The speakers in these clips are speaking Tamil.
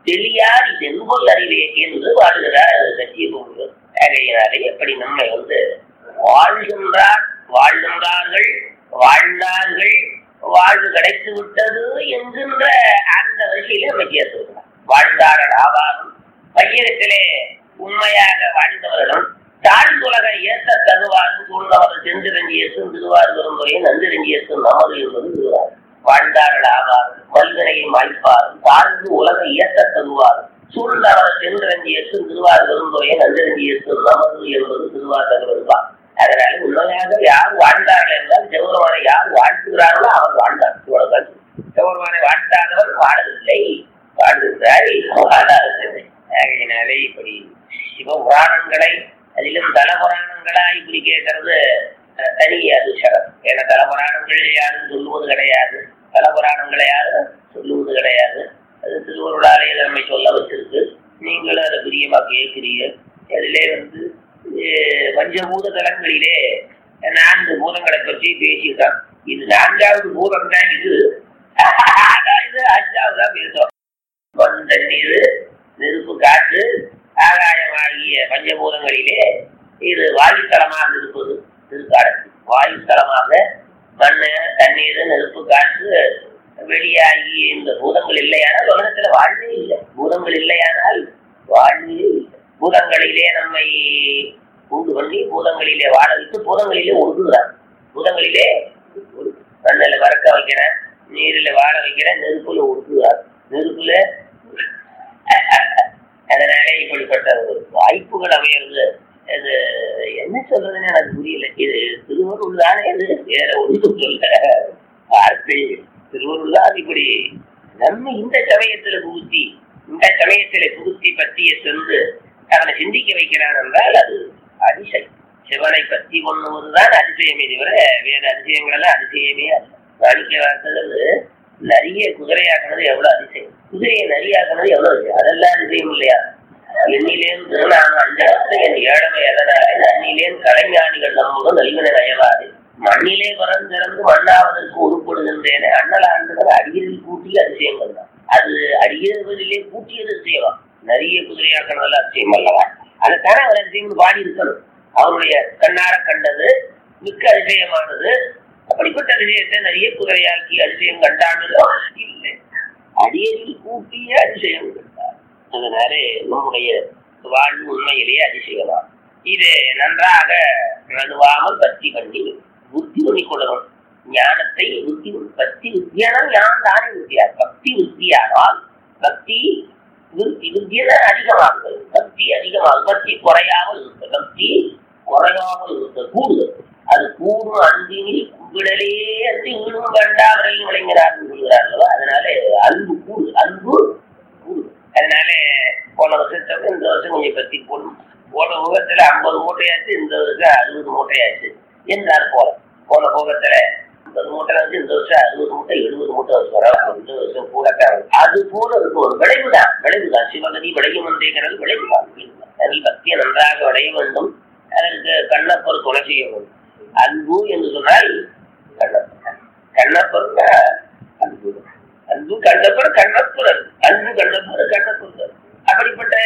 தெளியார் சென்பொல் அறிவே என்று வாழுகிறார் சத்திய பூமிகள் ஆகையினாலே எப்படி நம்மை வந்து வாழ்கின்றார் வாழ்கின்றார்கள் வாழ்ந்தார்கள் வாழ்வு கிடைத்து விட்டது என்கின்ற அந்த வரிசையில நம்ம சேர்த்துக்கிறார் வாழ்ந்தார்கள் ஆவாரும் பையகத்திலே உண்மையாக வாழ்ந்தவர்களும் தாழ்ந்துலக ஏற்ற தருவாரும் சூழ்ந்தவர் செந்திரஞ்சியசும் திருவார் வரும்புறையும் நந்திரஞ்சியசும் நமது என்பது திருவார் வாழ்ந்தார்கள் ஆவாரும் வல்வினையை மாய்ப்பாரும் தாழ்ந்து உலக ஏற்ற தருவாரும் சூழ்ந்தவர் செந்திரஞ்சியசும் திருவார் வரும்புறையும் நந்திரஞ்சியசும் நமது என்பது திருவார் தருவதுதான் அதனால உண்மையாக யார் வாழ்ந்தார்கள் என்றால் சிவபெருமானை யார் வாழ்த்துகிறார்களோ அவர் வாழ்ந்தார் இவ்வளவுதான் சிவபெருமானை வாழ்த்தாதவர் வாழவில்லை வாழ்ந்திருந்தார் வாழாதவில்லை ஆகையினாலே இப்படி சிவ புராணங்களை அதிலும் தல புராணங்களா இப்படி கேட்கறது அஹ், தனி அதிசரம் ஏன்னா தல புராணங்கள் யாரும் சொல்லுவது கிடையாது தல புராணங்களை யாரும் சொல்லுவது கிடையாது அது திருவருளாலே நம்மை சொல்ல வச்சிருக்கு நீங்களும் அதை பிரியமா கேட்கிறீங்க அதிலே வந்து அஹ், பஞ்சபூத தலங்களிலே நான்கு பூதங்களை பற்றி பேசியிருக்கான் இது நான்காவது பூதம் தான் இது ஆனா இது அஞ்சாவதா பேசும் மண் தண்ணீர் நெருப்பு காற்று ஆகாயமாகிய பஞ்சபூதங்களிலே இது வாயுத்தலமாக இருப்பது திருக்காடத்து வாயுத்தலமாக மண் தண்ணீர் நெருப்பு காற்று வெளியாகி இந்த பூதங்கள் இல்லையானால் உலகத்துல வாழ்வே இல்லை பூதங்கள் இல்லையானால் வாழ்வே இல்லை பூதங்களிலே நம்மை உண்டு பண்ணி பூதங்களிலே வாழ வைத்து பூதங்களிலே ஒடுக்குகிறான் பூதங்களிலே மண்ணில் வறக்க வைக்கிறேன் நீரில் வாழ வைக்கிறேன் நெருப்புல ஒடுக்குகிறான் நெருப்புல அதனால இப்படிப்பட்ட ஒரு வாய்ப்புகள் அமையிறது அது என்ன சொல்றதுன்னு எனக்கு புரியல இது திருவருள் தானே இது வேற ஒன்றும் சொல்ல வார்த்தை திருவருள் தான் இப்படி நம்ம இந்த சமயத்துல புகுத்தி இந்த சமயத்துல புகுத்தி பற்றிய சென்று அவனை சிந்திக்க வைக்கிறான் என்றால் அது அதிசயம் சிவனை பற்றி கொண்டுவதுதான் அதிசயமே தவிர வேற அதிசயங்கள் எல்லாம் அதிசயமே அல்ல மாணிக்க வாசகர் நிறைய குதிரையாக்குனது எவ்வளவு அதிசயம் குதிரையை நரியாக்குனது எவ்வளவு அதிசயம் அதெல்லாம் அதிசயம் இல்லையா எண்ணிலேந்து நான் அஞ்சலத்து என் ஏழமை எதனாலே நன்னிலேன் கலைஞானிகள் நம்முடன் நல்கின நயவாது மண்ணிலே பறந்திறந்து மண்ணாவதற்கு உருப்படுகின்றேனே அண்ணல் ஆண்டுகள் அடியில் கூட்டிய அதிசயங்கள் தான் அது அடியவரிலே கூட்டியது அதிசயம் நிறைய குதிரையாக்குனதெல்லாம் அதிசயம் அல்லவா அதைத்தானே அவர் அதிசயங்கள் பாடி இருக்கணும் அவருடைய கண்ணார கண்டது மிக்க அதிசயமானது அப்படிப்பட்ட அதிசயத்தை நிறைய குதிரையாக்கி அதிசயம் கண்டானதோ இல்லை அடியரில் கூட்டிய அதிசயம் கண்டார் அதனாலே நம்முடைய வாழ்வு உண்மையிலேயே அதிசயமா இது நன்றாக நடுவாமல் பற்றி பண்ணி புத்தி பண்ணிக்கொள்ளணும் ஞானத்தை புத்தி பக்தி வித்தியானம் ஞானம் தானே வித்தியா பக்தி வித்தியானால் பக்தி விருத்தி வித்தியான அதிகமாகுது பக்தி அதிகமாகும் பக்தி குறையாமல் இருக்கு பக்தி குறையாமல் இருக்கு கூடுதல் அது கூடும் அன்பினில் குவிடலே அன்று ஈடும் வேண்டா வரையும் விளைஞராக சொல்கிறார்களோ அதனால அன்பு கூடு அன்பு கூடு அதனால போன வருஷத்துக்கு இந்த வருஷம் கொஞ்சம் பத்தி போடணும் போன முகத்துல ஐம்பது மூட்டையாச்சு இந்த வருஷம் அறுபது மூட்டையாச்சு என்றார் போல போன போகத்துல ஐம்பது மூட்டை வந்து இந்த வருஷம் அறுபது மூட்டை எழுபது மூட்டை வருஷம் வரும் இந்த வருஷம் கூட அது போல இருக்கும் ஒரு விளைவுதான் விளைவுதான் சிவகதி விளையும் என்றேங்கிறது விளைவுதான் அதில் பக்தியை நன்றாக விளைய வேண்டும் அதற்கு கண்ணப்பர் கொலை செய்ய வேண்டும் அன்பு என்று சொன்னால் கண்ணப்பர் கண்ணப்பர்னா அன்பு அன்பு கண்ணப்பர் கண்ணப்புரர் அன்பு கண்ணப்பர் கண்ணப்புரர் அப்படிப்பட்ட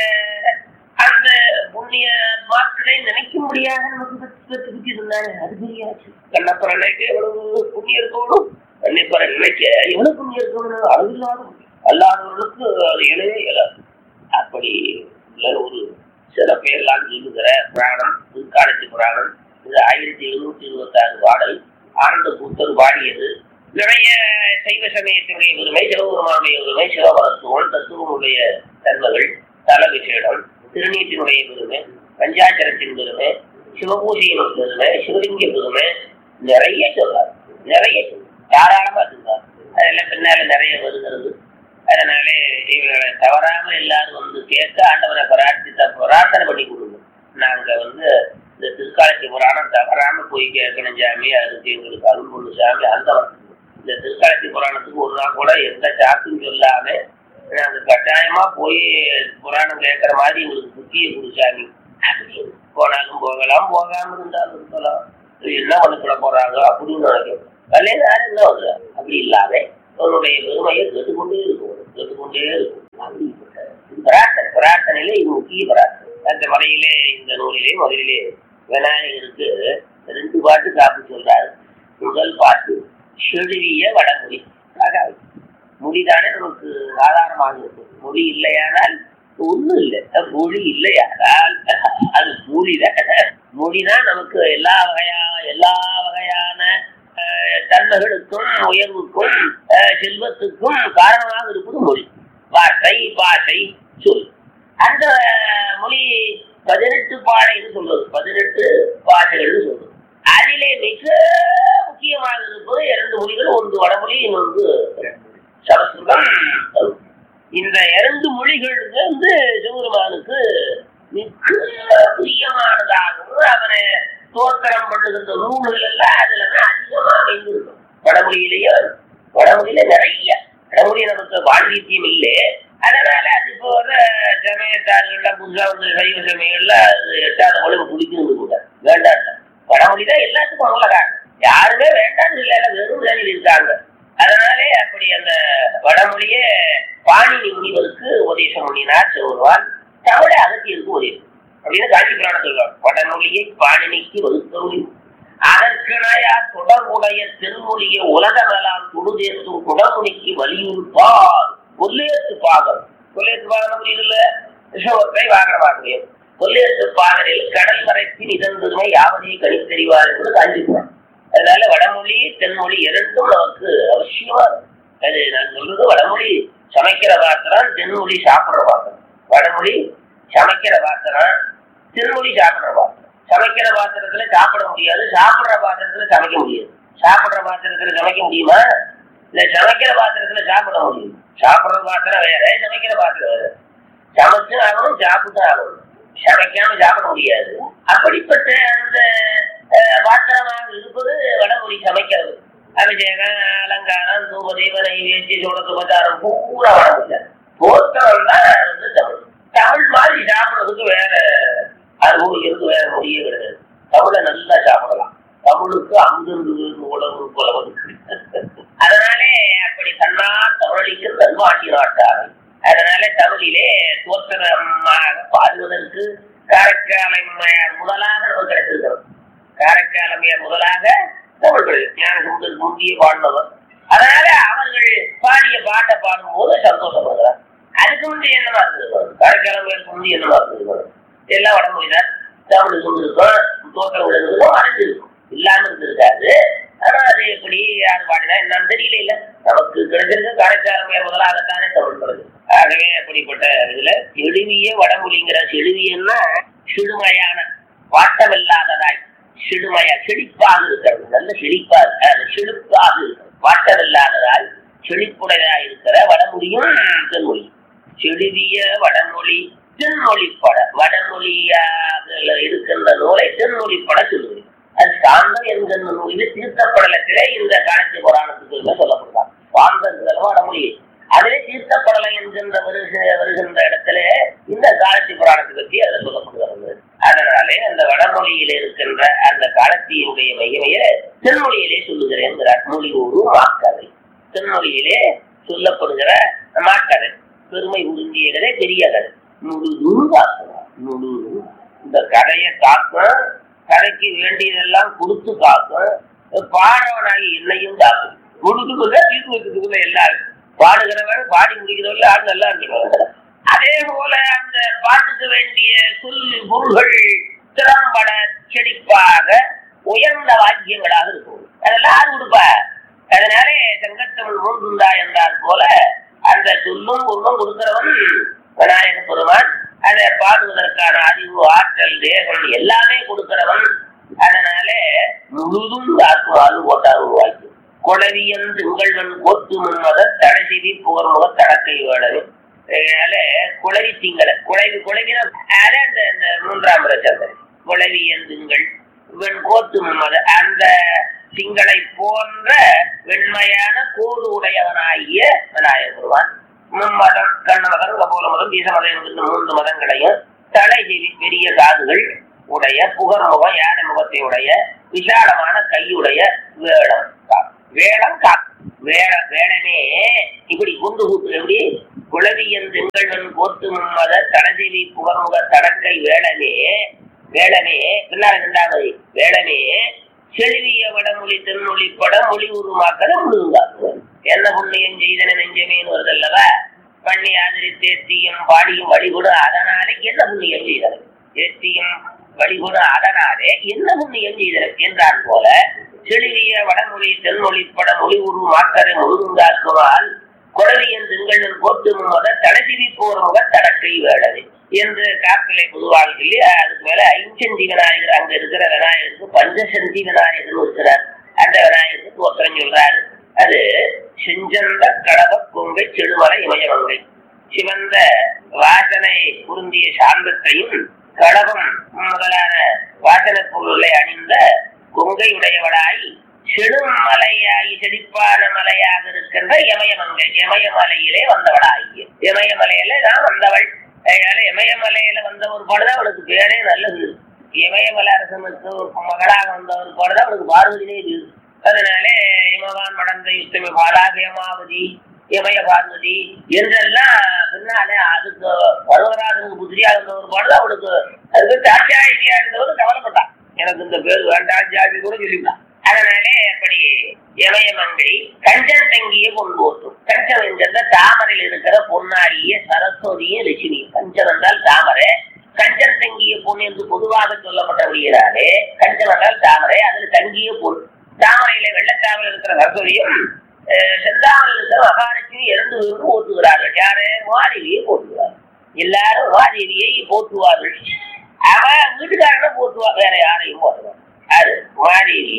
அந்த புண்ணிய மாக்களை நினைக்க முடியாத நமக்கு பற்றி பற்றி பற்றி இருந்தாரு அது பெரியாச்சு கண்ணப்பர் நினைக்க எவ்வளவு புண்ணியம் இருக்கணும் கண்ணப்பரை நினைக்க எவ்வளவு புண்ணியம் இருக்கணும் அளவில்லாத அல்லாதவர்களுக்கு அது இயலவே இயலாது அப்படி உள்ள ஒரு சில பேர்லாம் சொல்லுகிற புராணம் திருக்காலத்தி புராணம் இது ஆயிரத்தி எழுநூத்தி இருபத்தி ஆறு பாடல் ஆனந்த கூத்தர் பாடியது நிறைய சைவ சமயத்தினுடைய பெருமை சிவபெருமானுடைய பெருமை சிவபரத்துவம் தத்துவனுடைய தன்மைகள் தல விசேடம் திருநீட்டினுடைய பெருமை பஞ்சாச்சரத்தின் பெருமை சிவபூஜையின் பெருமை சிவலிங்க பெருமை நிறைய சொல்றார் நிறைய சொல்றார் தாராளமா சொல்றார் அதெல்லாம் பின்னால நிறைய வருகிறது அதனாலே இவர்களை தவறாம எல்லாரும் வந்து கேட்க ஆண்டவரை பிரார்த்தித்த பிரார்த்தனை பண்ணி கொடுங்க நாங்க வந்து இந்த திருக்காலத்தி புராணம் தவறாம போய் கேட்கணும் சாமி அதுக்கு எங்களுக்கு அருள் கொண்டு சாமி அந்த இந்த திருக்காலத்தி புராணத்துக்கு ஒரு நாள் கூட எந்த சாக்கும் சொல்லாம நாங்க கட்டாயமா போய் புராணம் கேட்கற மாதிரி எங்களுக்கு புத்தியை கொடு சாமி அப்படின்னு போனாலும் போகலாம் போகாம இருந்தாலும் இருக்கலாம் என்ன பண்ண போறாங்க அப்படின்னு நினைக்கிறோம் கல்யாணம் யாரும் என்ன வருது அப்படி இல்லாம அவனுடைய பெருமையை கேட்டுக்கொண்டே இருக்கும் கேட்டுக்கொண்டே இருக்கும் அப்படிப்பட்ட பிரார்த்தனையில இது முக்கிய பிரார்த்தனை அந்த முறையிலே இந்த நூலிலே முதலிலே விநாயகருக்கு ரெண்டு பாட்டு காப்பு சொல்றாரு முதல் பாட்டு செழுவிய வடமொழி அதாவது மொழிதானே நமக்கு ஆதாரமாக இருக்கும் மொழி இல்லையானால் ஒண்ணும் இல்லை மொழி இல்லையானால் அது மொழிதான் மொழிதான் நமக்கு எல்லா வகையா எல்லா வகையான அஹ், தன்மைகளுக்கும் உயர்வுக்கும் அஹ், செல்வத்துக்கும் காரணமாக இருப்பது மொழி வார்த்தை பாஷை சொல் அந்த மொழி பதினெட்டு பாடைன்னு சொல்றது பதினெட்டு பாஷைகள்னு சொல்றது அதிலே மிக முக்கியமாக இருப்பது இரண்டு மொழிகள் ஒன்று வடமொழி இன்னொன்று சமஸ்கிருதம் தமிழ். இந்த இரண்டு மொழிகளுக்கு வந்து சிவபெருமானுக்கு மிக பிரியமானதாகவும் அவனை தோத்திரம் பண்ணுகின்ற நூல்கள் எல்லாம் அதுல தான் அதிகமா வைந்திருக்கும் வடமொழியிலேயே வடமொழியில நிறைய வடமொழி நமக்கு பாண்டித்யம் இல்லை அதனால அது இப்போ வர சமயத்தார்கள்லாம் புதுசா வந்து சைவ சமயங்கள்ல அது எட்டாத மொழி குடிக்கிறது கூட வேண்டாம் வடமொழி தான் எல்லாத்துக்கும் நல்ல காரணம் யாருமே வேண்டாம்னு இல்லை எல்லாம் வெறும் வேலையில் இருக்காங்க அதனாலே அப்படி அந்த வடமொழியே பாணினி முனிவருக்கு உபதேசம் பண்ணினார் சிவருவான் தமிழை அகத்தியருக்கு உதயம் அப்படின்னு காஞ்சி புராணம் சொல்றாங்க வடமொழியை பாணினிக்கு வகுத்தொழி அதற்கிணையா தொடர்புடைய தென்மொழியை உலகமெல்லாம் துடுதேற்றும் குடமுனிக்கு வலியுறுத்தால் கொல்லேத்து பாகம் கொல்லேத்து பாகம் புரியுதுல்ல விஷவத்தை வாகனமாக முடியும் கொல்லேத்து பாகரில் கடல் மறைப்பின் இதன் பெருமை யாவதையை கணித்தறிவார் என்று காஞ்சி புராணம் அதனால வடமொழி தென்மொழி இரண்டும் நமக்கு அவசியமா இருக்கு. அது நான் சொல்றது வடமொழி சமைக்கிற பாத்திரம் தென்மொழி சாப்பிடுற பாத்திரம் வடமொழி சமைக்கிற பாத்திரம் தென்மொழி சாப்பிடுற பாத்திரம் சமைக்கிற பாத்திரத்துல சாப்பிட முடியாது சாப்பிடுற பாத்திரத்துல சமைக்க முடியாது சாப்பிடுற பாத்திரத்துல சமைக்க முடியுமா இல்ல சமைக்கிற பாத்திரத்துல சாப்பிட முடியும் சாப்பிடுற பாத்திரம் வேற சமைக்கிற பாத்திரம் வேற சமைச்சு ஆகணும் சாப்பிட்டு ஆகணும் சமைக்காம சாப்பிட முடியாது அப்படிப்பட்ட அந்த அஹ், பாத்திரமாக இருப்பது வடமொழி சமைக்கிறது அபிஷேகம் அலங்காரம் தூப தெய்வனை வேச்சி சோழ சுபச்சாரம் பூரா வடமொழி போத்தம் தான் வந்து தமிழ் தமிழ் மாதிரி சாப்பிடுறதுக்கு வேற அனுபவம் இருக்கு வேற மொழியே கிடையாது தமிழை நல்லா சாப்பிடலாம் தமிழுக்கு அங்கிருந்து உலகு புலவது அதனாலே அப்படி தன்னார் தமிழிக்கு தன்வாண்டி நாட்டார் அதனால தமிழிலே தோற்றமாக பாடுவதற்கு காரைக்காலமையார் முதலாக நமக்கு கிடைத்திருக்கிறது காரைக்காலமையார் முதலாக தமிழ் ஞானசுந்தர் முந்திய பாடினவர் அதனால அவர்கள் பாடிய பாட்டை பாடும்போது சந்தோஷப்படுகிறார் அதுக்கு முந்தி என்னவா இருந்தது காரைக்காலமையாருக்கு முந்தி என்னவா இருந்தது எல்லாம் வடமொழிதான் தமிழ் இருந்திருக்கும் தோற்றம் இருந்திருக்கும் அடைஞ்சிருக்கும் இல்லாம இருந்திருக்காது ஆனா அது எப்படி யார் பாடினா என்னன்னு தெரியல இல்ல நமக்கு கிடைச்சிருக்க காரைக்காலமையார் முதலாகத்தானே தமிழ் பிறகு ஆகவே அப்படிப்பட்ட இதுல செழுவிய வடமொழிங்கிற செழுவியன்னா சிடுமையான வாட்டமில்லாததாய் சிடுமையா செழிப்பாக இருக்கிறது நல்ல செழிப்பா இருக்கு அது செழிப்பாக இருக்கிறது வாட்டமில்லாததாய் செழிப்புடையதாய் இருக்கிற வடமொழியும் தென்மொழி செழுவிய வடமொழி தென்மொழி பட வடமொழியாக இருக்கின்ற நூலை தென்மொழி பட சொல்லுவது அது சாந்தம் என்கிற நூலில் தீர்த்தப்படலத்திலே இந்த காலத்து புராணத்துக்கு சொல்லப்படுதான் சாந்தங்கிற வடமொழி அதிலே தீர்த்தப்படலை என்கின்ற வருக வருகின்ற இடத்துல இந்த காலத்தி புராணத்தை பற்றி அதில் சொல்லப்படுகிறது அதனாலே அந்த வடமொழியில இருக்கின்ற அந்த காலத்தியினுடைய மகிமையை தென்மொழியிலே சொல்லுகிறேன் மொழி ஒரு மாக்கதை தென்மொழியிலே சொல்லப்படுகிற மாக்கதை பெருமை உறிஞ்சிய கதை பெரிய கதை முழுதும் காக்கணும் முழுதும் இந்த கதையை காக்கும் கதைக்கு வேண்டியதெல்லாம் கொடுத்து காக்கும் பாடவனாகி என்னையும் காக்கும் முழுதுக்குள்ள தீர்த்து வச்சதுக்குள்ள எல்லாரும் பாடுகிறவன் பாடி முடிக்கிறவங்க ஆள் நல்லா இருக்கணும் அதே போல அந்த பாட்டுக்கு வேண்டிய சொல் பொருள்கள் திறம்பட செழிப்பாக உயர்ந்த வாக்கியங்களாக இருக்கும் அதெல்லாம் யாரு கொடுப்பா அதனாலே சங்கத்தமிழ் மூன்றுந்தா என்றார் போல அந்த சொல்லும் பொருளும் கொடுக்கிறவன் விநாயக பெருமான் அதை பாடுவதற்கான அறிவு ஆற்றல் தேகம் எல்லாமே கொடுக்கிறவன் அதனாலே முழுதும் ஆக்குவாறு போட்டார் உருவாக்கி கொடவியன் திங்கள்வன் கோத்து முன்மத தடசிவி புகர்முக தடக்கை வேடவே அதனால குளவி திங்கள குழவி குழவினா அதான் அந்த அந்த மூன்றாம் பிரச்சனை குளவியன் திங்கள் இவன் கோத்து முன்மத அந்த திங்களை போன்ற வெண்மையான கோடு உடையவனாகிய விநாயகர் பெருமான் மும்மதம் கண்ணமதம் கபோல மதம் வீசமதம் என்கின்ற மூன்று மதங்களையும் தலைஜெவி பெரிய காதுகள் உடைய புகர்முகம் யானை முகத்தை உடைய விசாலமான கையுடைய வேடம் காக்கும் வேடம் காக்கும் வேட வேடமே இப்படி குண்டு கூட்டு எப்படி குளவியன் திங்கள்வன் போத்து மும்மத தடஜெவி புகர்முக தடக்கை வேளனே வேளனே பின்னால இரண்டாவது வேளனே செழுவிய வடமொழி தென்மொழி பட மொழி உருமாக்கத முழுங்காக்குவன் என்ன புண்ணியம் செய்தன நெஞ்சமேன்னு வருதல்லவா பண்ணி ஆதரி தேத்தியும் பாடியும் வழிபடு அதனாலே என்ன புண்ணியம் செய்தன தேத்தியும் வழிபடு அதனாலே என்ன புண்ணியம் செய்தன என்றான் போல செழுவிய வடமொழி தென்மொழி பட மொழி உருமாக்கரை முழுங்காக்குவால் குழலியன் திங்களின் போட்டு முத தடசிவி போர் முக தடக்கை வேடது என்று காப்பிலை பொதுவாக சொல்லி அதுக்கு மேல ஐஞ்சந்தி விநாயகர் அங்க இருக்கிற விநாயகருக்கு பஞ்சசந்தி விநாயகர் இருக்கிறார் அந்த விநாயகருக்கு தோத்திரம் சொல்றாரு அது செஞ்சந்த கடவ கொங்கை செடுமலை இமயமங்கை சிவந்த வாசனை பொருந்திய சாந்தத்தையும் கடகம் முதலான வாசனை பொருளை அணிந்த கொங்கை உடையவளாய் செடுமலையாய் செழிப்பான மலையாக இருக்கின்ற இமயமங்கை இமயமலையிலே வந்தவளாகிய இமயமலையில தான் வந்தவள் அதனால இமயமலையில வந்த ஒரு பாடுதான் அவளுக்கு பேரே நல்லது இமயமலை அரசனுக்கு ஒரு மகளாக வந்த ஒரு பாடுதான் அவளுக்கு பார்வதியே இருக்குது அதனாலே இமவான் மடந்த யுத்தமி பாலாகயமாவதி இமய பார்வதி என்றெல்லாம் பின்னாலே அதுக்கு பருவராஜனுக்கு புத்திரியா இருந்த ஒரு பாடுதான் அவளுக்கு அதுக்கு தாட்சாயினியா இருந்தவர் கவலைப்பட்டான் எனக்கு இந்த பேர் வேண்டாம் ஜாதி கூட சொல்லிவிட்டான் அதனாலே அப்படி இமயமங்கை கஞ்சன் தங்கிய பொன்போட்டும் கஞ்சம் என்கிற தாமரையில் இருக்கிற பொன்னாடிய சரஸ்வதியும் லட்சுமியும் கஞ்சம் என்றால் தாமரை கஞ்சன் தங்கிய பொன் என்று பொதுவாக சொல்லப்பட்டபடியாலே கஞ்சம் என்றால் தாமரை அதில் தங்கிய பொன் தாமரையில வெள்ளத்தாமரை இருக்கிற சரஸ்வதியும் செந்தாமல் இருக்கிற மகாலட்சுமி இரண்டு பேரும் போற்றுகிறார்கள் யாரு மாதேவியை போற்றுகிறார் எல்லாரும் மாதேவியை போற்றுவார்கள் அவ வீட்டுக்காரனை போற்றுவா வேற யாரையும் போற்றுவார் அது மாதேவி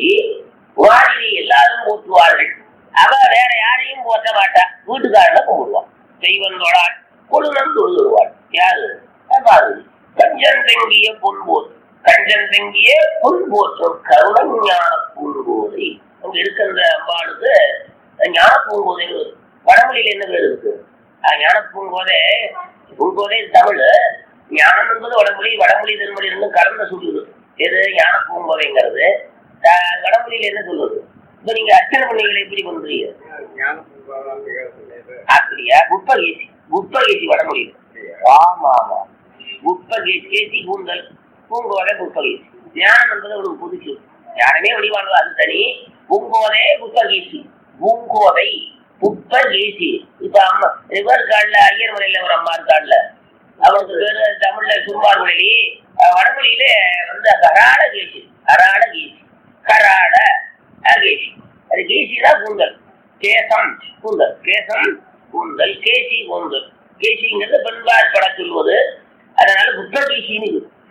மாதேவி எல்லாரும் போற்றுவார்கள் அவ வேற யாரையும் போற்ற மாட்டா வீட்டுக்காரனை கும்பிடுவான் தெய்வம் தொழாள் கொழுநம் தொழுதுருவாள் யாரு பார்வதி கஞ்சன் தங்கிய பொன்போர் கஞ்சன் தங்கிய பொன்போற்றும் கருணம் ஞான பூங்கோதை அங்க இருக்கின்ற அம்பாளுக்கு ஞான பூங்கோதை வடமொழியில என்ன பேர் இருக்கு ஞான பூங்கோதை பூங்கோதை தமிழ் ஞானம் என்பது வடமொழி வடமொழி தென்மொழி இருந்தும் கலந்த சொல்லுது எது ஞான பூங்கோதைங்கிறது வடமொழியில என்ன சொல்லுது இப்ப நீங்க அர்ச்சனை பண்ணீங்களே எப்படி பண்றீங்க அப்படியா குப்பகேசி குப்பகேசி வடமொழியில ஆமா ஆமா குப்பகேசி கேசி கூந்தல் பூங்கோதை குப்பகேசி ஞானம் என்பது அவளுக்கு புதுச்சு ஞானமே வடிவானது அது தனி பூங்கோதை குப்பகேசி பூங்கோதை குப்பகேசி இப்ப அம்மா இவர் காலில் ஐயர் மலையில ஒரு அம்மா இருக்காள்ல அவனுக்கு பேரு தமிழ்ல சும்மார் மொழி வடமொழியில வந்து கராட கேசி கராட கேசி கராட கேசி அது கேசினா கூந்தல் கேசம் கூந்தல் கேசம் கூந்தல் கேசி கூந்தல் கேசிங்கிறது பெண்பார் பட சொல்வது அதனால புத்த கேசின்னு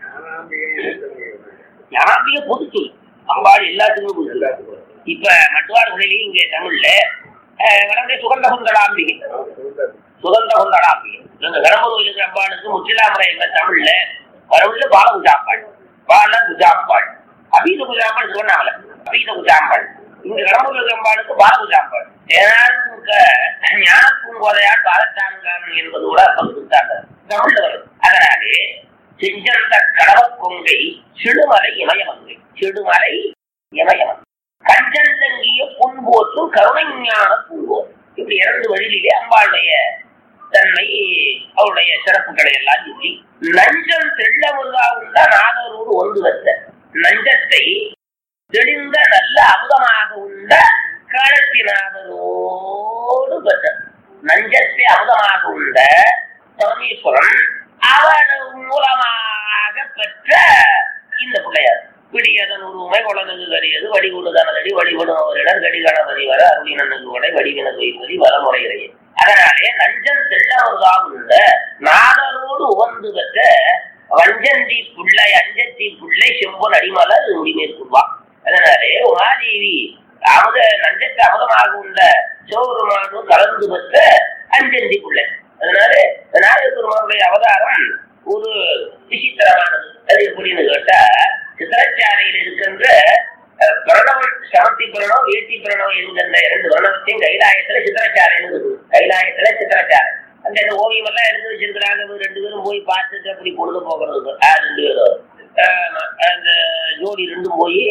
ஞானாம்பிக பொது சொல் அம்பாள் எல்லாத்துக்குமே பொது இப்ப மட்டுவார் மொழியிலையும் இங்க தமிழ்ல வடமொழி சுகந்த குந்தலாம்பிகை சுகந்த குந்தலாம்பிகை எங்க கடம்பூர் இருக்கிற அம்பாளுக்கு முச்சிலாமரை என்ற தமிழ்ல வரவுள்ள பால குஜாம்பாள் பால குஜாம்பாள் அபீத குஜாம்பாள் சொன்னாங்களே அபீத குஜாம்பாள் இங்க கடம்பூர் இருக்கிற அம்பாளுக்கு பால குஜாம்பாள் ஞான பூங்கோதையால் பாலத்தான்கான் என்பது கூட பகுத்தாங்க தமிழ்ல வருது அதனாலே செஞ்சந்த கடவ கொங்கை சிடுமலை இமயமங்கை சிடுமலை இமயமங்கை கஞ்சன் தங்கிய புன்போற்றும் கருணைஞான பூங்கோர் இப்படி இரண்டு வழியிலே அம்பாளுடைய தன்மை அவருடைய சிறப்புகளை எல்லாம் சொல்லி நஞ்சம் தெள்ள முருகா உண்ட நாதரோடு ஒன்று வந்த நஞ்சத்தை தெளிந்த நல்ல அமுதமாக உண்ட காலத்தினாதரோடு பெற்ற நஞ்சத்தை அமுதமாக உண்ட பரமேஸ்வரன் அவன் மூலமாக பெற்ற இந்த பிள்ளையார் பிடியதன் உருவமை குழந்தைக்கு கரியது வடிகுடு தனதடி வடிவிடும் அவரிடர் கடி கணபதி வர அருவினனுக்கு உடை வடிவின வைப்பதி வரமுறையிலேயே அதனாலே நஞ்சன் தெள்ளவர்களா உள்ள நாதரோடு உவந்து பெற்ற வஞ்சந்தி புள்ளை அஞ்சந்தி புள்ளை செம்பொன் அடிமலர் முடிமேற்கொள்வா அதனாலே உமாதேவி அமுத நஞ்சத்தை அமுதமாக உள்ள சிவபெருமானு கலந்து பெற்ற அஞ்சந்தி பிள்ளை அதனால நாகபெருமானுடைய அவதாரம் ஒரு விசித்திரமானது அது எப்படின்னு கேட்டா சித்திரச்சாலையில் இருக்கின்ற பிரணவம் சமத்தி பிரணவம் வேட்டி பிரணவம் என்கின்ற இரண்டு பிரணவத்தையும் கைலாயத்துல சித்திரச்சாலைன்னு இருக்குது கைலாயத்துல சித்திரச்சாலை அந்த இந்த ஓவியம் எல்லாம் எடுத்து வச்சிருக்கிறாங்க ரெண்டு பேரும் போய் பார்த்துட்டு அப்படி பொழுது போகிறது ரெண்டு பேரும் அந்த ஜோடி ரெண்டும் போய்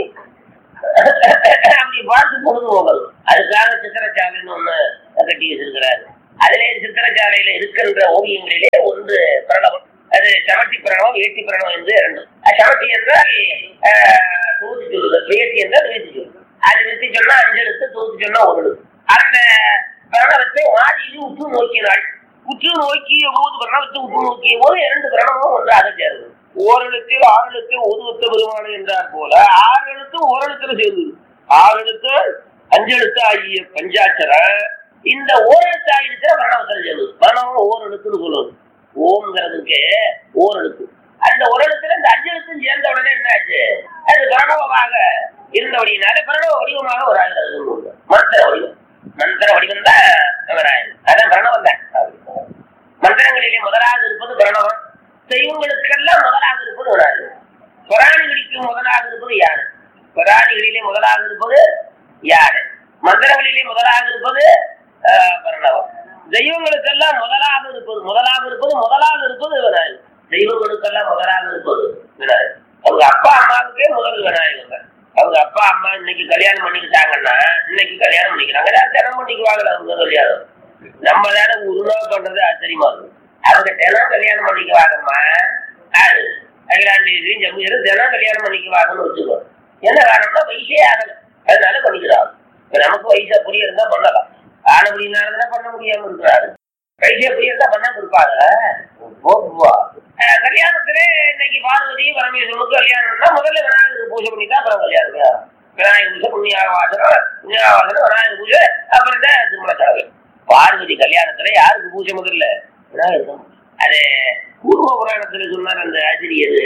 அப்படி பார்த்து பொழுது போகிறது அதுக்காக சித்திரச்சாலைன்னு ஒண்ணு கட்டி வச்சிருக்கிறாரு அதிலே சித்திரச்சாலையில இருக்கின்ற ஓவியங்களிலே ஒன்று பிரணவம் அது சமட்டி பிரணவம் ஏட்டி பிரணவம் என்று இரண்டு அஹ் சமட்டி என்றால் ஆஹ், தொகுத்து சொல்லுதல் வேட்டி என்றால் வேட்டி சொல்லுதல் அது வெட்டி சொன்னா அஞ்சு எழுத்து தொகுத்து சொன்னா ஒரு எழுத்து அந்த பிரணவத்தை வாதியில் உற்று நோக்கினாள் உற்று நோக்கிய போது பிரணவத்தை உற்று நோக்கிய போது இரண்டு பிரணவமும் ஒன்றாக சேர்ந்தது ஓரெழுத்தில் ஆறு எழுத்து ஒரு ஒத்த பெருமானு என்றார் போல ஆறு எழுத்து ஓரெழுத்துல சேர்ந்தது ஆறு எழுத்து அஞ்சு எழுத்து ஆகிய பஞ்சாட்சர இந்த ஓரெழுத்து ஆகிடுச்சுன்னா பிரணவத்தில் சேர்ந்தது பிரணவம் ஓரெழுத்துன்னு சொல்லுவது ஓம்ங்கிறதுக்கு ஓரெழுத்து அந்த ஒரு எழுத்துல இந்த அஞ்சு எழுத்தும் சேர்ந்த உடனே என்னாச்சு அது பிரணவமாக இருந்தபடினால பிரணவ வடிவமாக ஒரு ஆகிறது மந்திர வடிவம் மந்திர வடிவம் தான் விநாயகர் அதான் பிரணவம் தான் மந்திரங்களிலே முதலாக இருப்பது பிரணவம் தெய்வங்களுக்கெல்லாம் முதலாக இருப்பது விநாயகர் புராணிகளுக்கு முதலாக இருப்பது யாரு புராணிகளிலே முதலாக இருப்பது யாரு மந்திரங்களிலே முதலாக இருப்பது ஆஹ், பிரணவம் தெய்வங்களுக்கெல்லாம் முதலாக இருப்பது முதலாக இருப்பது முதலாக இருப்பது விநாயகர் தெய்வங்களுக்கெல்லாம் முதலாக இருப்பது விநாயகர் அவங்க அப்பா அம்மாவுக்கே முதல் விநாயகர் தான். அவங்க அப்பா அம்மா இன்னைக்கு கல்யாணம் பண்ணிக்கிட்டாங்கன்னா இன்னைக்கு கல்யாணம் பண்ணிக்கிறாங்க எல்லாரும் தினம் பண்ணிக்குவாங்களா அவங்க கல்யாணம் நம்ம தானே ஒரு நாள் பண்றது ஆச்சரியமா இருக்கும் அவங்க தினம் கல்யாணம் பண்ணிக்குவாங்கம்மா ஆளு அகிலாண்டேஸ்வரியும் ஜம்மியரும் தினம் கல்யாணம் பண்ணிக்குவாங்கன்னு வச்சுக்கோ என்ன காரணம்னா வயசே ஆகல அதனால பண்ணிக்கிறாங்க இப்ப நமக்கு வயசா புரிய இருந்தா பண்ணலாம் ஆன முடியினால பண்ண முடியாம இருக்கிறாரு வயசே புரிய இருந்தா பண்ணாம இருப்பாங்க போதுவா அஹ் கல்யாணத்திலே இன்னைக்கு பார்வதி பரமேஸ்வரனுக்கு கல்யாணம்னா முதல்ல விநாயகருக்கு பூஜை பண்ணி தான் அப்புறம் கல்யாணம் விநாயகர் பூஜை புண்ணியாவாசனம் புண்ணியாவாசனம் விநாயகர் பூஜை அப்புறம் தான் திருமண செலவு பார்வதி கல்யாணத்துல யாருக்கு பூஜை முதல்ல விநாயகர் தான் பூஜை. அது பூர்வ புராணத்துல சொன்னார் அந்த ஆசிரியர்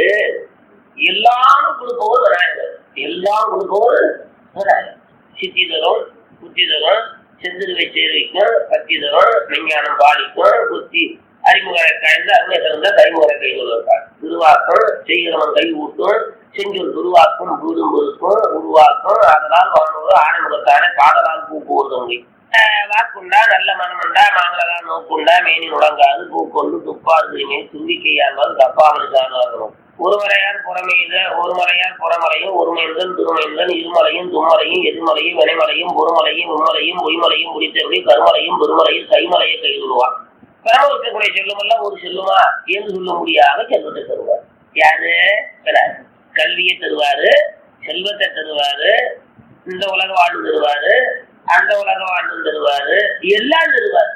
எல்லாம் கொடுப்பவர் விநாயகர் எல்லாம் கொடுப்பவர் விநாயகர் சித்தி தரும் புத்தி தரும் செந்திருவை சேர்வைக்கும் பத்தி தரும் விஞ்ஞானம் பாலிக்கும் புத்தி அறிமுக கலந்து அருமை கலந்த கைமுறை கை கொள்வார் திருவாக்கம் செய்கிறவன் கை ஊட்டும் செஞ்சொல் துருவாக்கும் வீடும் பொருக்கும் உருவாக்கும் அதனால் வானோடு ஆணைமுகத்தான காதலால் பூக்குவதொங்கி வாக்குண்டா நல்ல மனமுண்டா மாங்கலகா நோக்குண்டா மேனி நுடங்காது பூக்கொண்டு துப்பாது மேல் தும்பிக்கையால் தப்பாமல் சாதாரணம் ஒருமலையார் புறமெய்த ஒருமலையார் புறமலையும் ஒருமைந்தன் திருமைந்தன் இருமலையும் தும்மலையும் எதிர்மலையும் வினைமலையும் பொறுமலையும் உண்மலையும் பொய்மலையும் முடித்தபடி கருமலையும் பெருமலையும் கைமலையை கைவிடுவான் பிரமவிக்கக்கூடிய செல்லுமெல்லாம் ஒரு செல்லுமா என்று சொல்ல முடியாத செல்வத்தை தருவார் யாரு விநாயகர். கல்வியை தருவாரு செல்வத்தை தருவாரு இந்த உலக வாழ்வு தருவாரு அந்த உலக வாழ்வு தருவாரு எல்லாம் தருவாரு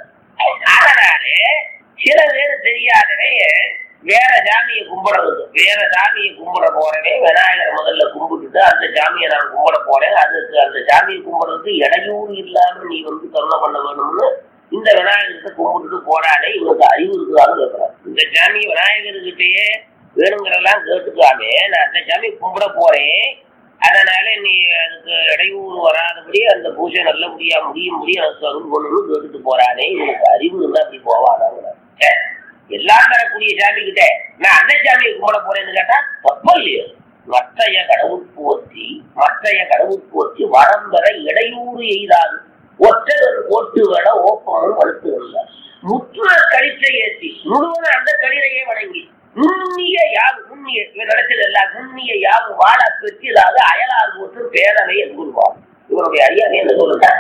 அதனாலே சில பேர் தெரியாதவே வேற சாமியை கும்பிடுறது வேற சாமியை கும்பிட போறவே விநாயகரை முதல்ல கும்பிட்டுட்டு அந்த சாமியை நான் கும்பிட போறேன் அதுக்கு அந்த சாமியை கும்பிடுறதுக்கு இடையூறு இல்லாம நீ வந்து கருணை பண்ண வேணும்னு இந்த விநாயகருக்கு கும்பிட்டுட்டு போறானே இவனுக்கு அறிவு இருக்குதான்னு கேட்கிறான் இந்த சாமி விநாயகர்கிட்டயே வேணுங்கிறதெல்லாம் கேட்டுக்காமே நான் அந்த சாமி கும்பிட போறேன் அதனால நீ அதுக்கு இடையூறு வராதபடி அந்த பூஜை நல்லபடியா முடியும் முடியும் எனக்கு அருள் பண்ணணும்னு கேட்டுட்டு போறானே இவனுக்கு அறிவு இருந்தா அப்படி போவானாங்க எல்லாம் தரக்கூடிய சாமி கிட்ட நான் அந்த சாமியை கும்பிட போறேன்னு கேட்டா தப்ப இல்லையோ மற்றைய கடவுள் போற்றி மற்றைய கடவுள் போற்றி வரம் பெற இடையூறு எய்தாது ஒற்றவர் ஓட்டு வேட ஓப்பமும் வலுத்துகள்ல முற்றுல கழிச்சை ஏற்றி முழுவதும் அந்த கழிலையே வணங்கி நுண்ணிய யாவு நுண்ணிய இவன் நினைச்சது எல்லாம் நுண்ணிய யாவு வாழ பெற்றிடாத அயலார் போட்டு பேரவை என்கொள்வார் இவருடைய அறியாமை என்ன சொல்லுங்க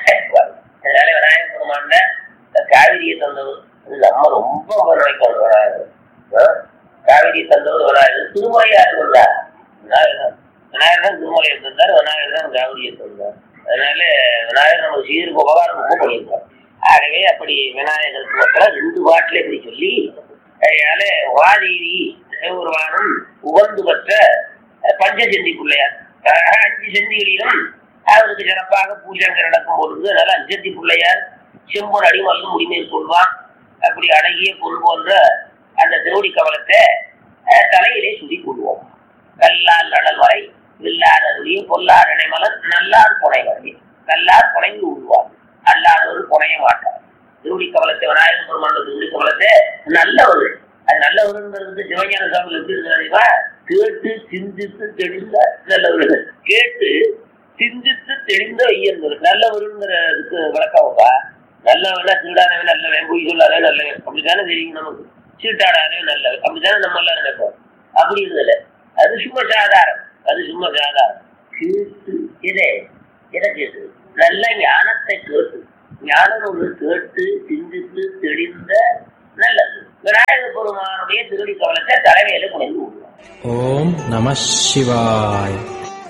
அதனால விநாயகர் பெருமான காவிரியை தந்தவர் அது நம்ம ரொம்ப நினைக்கணும் விநாயகர் ஆ? காவிரி தந்தவர் விநாயகர் திருமலையார் வந்தார் விநாயகர் தான். விநாயகர் தான் திருமலையை தந்தார் விநாயகர் தான் காவிரியை தந்தார் அதனால விநாயகர் நமக்கு சீருக்கு உபகாரம் ரொம்ப பண்ணியிருக்கார் ஆகவே அப்படி விநாயகருக்கு மக்கள் ரெண்டு பாட்டில் இப்படி சொல்லி அதனால வாதேவி சிவபெருமானும் உகந்து பெற்ற பஞ்சசெந்தி பிள்ளையார் அஹ் அஞ்சு செந்திகளிலும் அவருக்கு சிறப்பாக பூஜைகள் நடக்கும் பொழுது அதனால அஞ்சந்தி பிள்ளையார் செம்பன் அடிமல்லும் முடிமேல் கொள்வான் அப்படி அழகிய பொருள் போன்ற அந்த திருவடி கவலத்தை அஹ், தலையிலே சுடி கொள்வோம் கல்லால் நடல் வரை வில்லாதவரையே பொல்லார் இடைமலர் நல்லார் புனை வரை நல்லார் புனைந்து விடுவார் அல்லாதவர் புனைய மாட்டார் திருவடி கவலத்தை விநாயகர் பெருமான் திருவடி கவலத்தை நல்லவர் அது நல்லவருங்கிறது சிவஞான சாமி எப்படி இருக்கிறாருமா கேட்டு சிந்தித்து தெளிந்த நல்லவர்கள் கேட்டு சிந்தித்து தெளிந்த ஐயர்கள் நல்லவருங்கிறதுக்கு விளக்கம்ப்பா நல்லவனா திருடானவன் நல்லவன் பொய் சொல்லாதே நல்லவன் அப்படித்தானே தெரியும் நமக்கு சீட்டாடாதே நல்லவன் அப்படித்தானே நம்ம எல்லாம் நினைப்போம் அப்படி இருந்தல அது சும்மா சாதாரணம் அது சும்மா சாதாரணம் கேட்டு இதே எதை கேட்டு நல்ல ஞானத்தை கேட்டு ஞான நூல்கள் கேட்டு சிந்தித்து தெளிந்த நல்லது விநாயக பெருமானுடைய திருடி கவலத்தை தலைமையில குறைந்து விடுவோம் ஓம் நம சிவாய்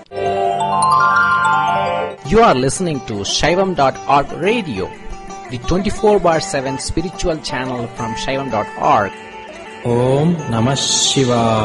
You are listening to Shaivam.org radio, the 24 bar 7 spiritual channel from Shaivam.org. ஓம் நம சிவாய்